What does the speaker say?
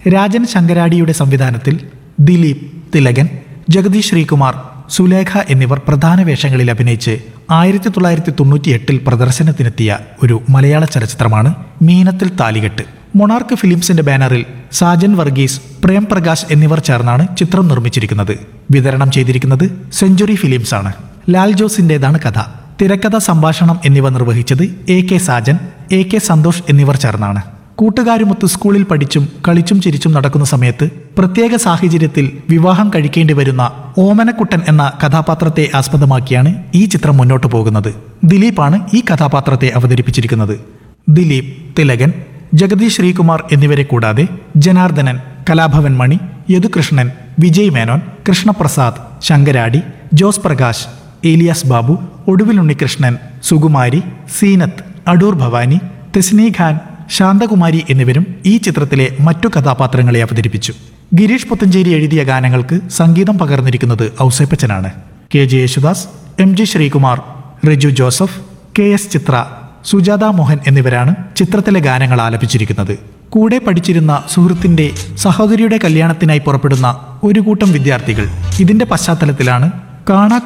രാജൻ ശങ്കരാടിയുടെ സംവിധാനത്തിൽ ദിലീപ് തിലകൻ ജഗദീഷ് ശ്രീകുമാർ സുലേഖ എന്നിവർ പ്രധാന വേഷങ്ങളിൽ അഭിനയിച്ച് ആയിരത്തി തൊള്ളായിരത്തി തൊണ്ണൂറ്റി എട്ടിൽ പ്രദർശനത്തിനെത്തിയ ഒരു മലയാള ചലച്ചിത്രമാണ് മീനത്തിൽ താലികെട്ട് മൊണാർക്ക് ഫിലിംസിന്റെ ബാനറിൽ സാജൻ വർഗീസ് പ്രേം പ്രകാശ് എന്നിവർ ചേർന്നാണ് ചിത്രം നിർമ്മിച്ചിരിക്കുന്നത് വിതരണം ചെയ്തിരിക്കുന്നത് സെഞ്ചുറി ഫിലിംസ് ആണ് ലാൽ ജോസിന്റേതാണ് കഥ തിരക്കഥ സംഭാഷണം എന്നിവ നിർവഹിച്ചത് A K Sajan A K Santhosh എന്നിവർ ചേർന്നാണ് കൂട്ടുകാരുമൊത്ത് സ്കൂളിൽ പഠിച്ചും കളിച്ചും ചിരിച്ചും നടക്കുന്ന സമയത്ത് പ്രത്യേക സാഹചര്യത്തിൽ വിവാഹം കഴിക്കേണ്ടി വരുന്ന ഓമനക്കുട്ടൻ എന്ന കഥാപാത്രത്തെ ആസ്പദമാക്കിയാണ് ഈ ചിത്രം മുന്നോട്ടു പോകുന്നത് ദിലീപാണ് ഈ കഥാപാത്രത്തെ അവതരിപ്പിച്ചിരിക്കുന്നത് ദിലീപ് തിലകൻ ജഗദീഷ് ശ്രീകുമാർ എന്നിവരെ കൂടാതെ ജനാർദ്ദനൻ കലാഭവൻ മണി യദുകൃഷ്ണൻ വിജയ് മേനോൻ കൃഷ്ണപ്രസാദ് ശങ്കരാടി ജോസ് പ്രകാശ് ഏലിയാസ് ബാബു ഒടുവിൽ ഉണ്ണികൃഷ്ണൻ സുകുമാരി സീനത്ത് അടൂർ ഭവാനി തെസ്നി ഖാൻ ശാന്തകുമാരി എന്നിവരും ഈ ചിത്രത്തിലെ മറ്റു കഥാപാത്രങ്ങളെ അവതരിപ്പിച്ചു ഗിരീഷ് പുത്തഞ്ചേരി എഴുതിയ ഗാനങ്ങൾക്ക് സംഗീതം പകർന്നിരിക്കുന്നത് ഔസേപ്പച്ചനാണ് K J Yesudas M G Sreekumar Riju Joseph K S Chithra Sujatha Mohan എന്നിവരാണ് ചിത്രത്തിലെ ഗാനങ്ങൾ ആലപിച്ചിരിക്കുന്നത് കൂടെ പഠിച്ചിരുന്ന സുഹൃത്തിന്റെ സഹോദരിയുടെ കല്യാണത്തിനായി പുറപ്പെടുന്ന ഒരു കൂട്ടം വിദ്യാർത്ഥികൾ ഇതിന്റെ പശ്ചാത്തലത്തിലാണ് കാണാ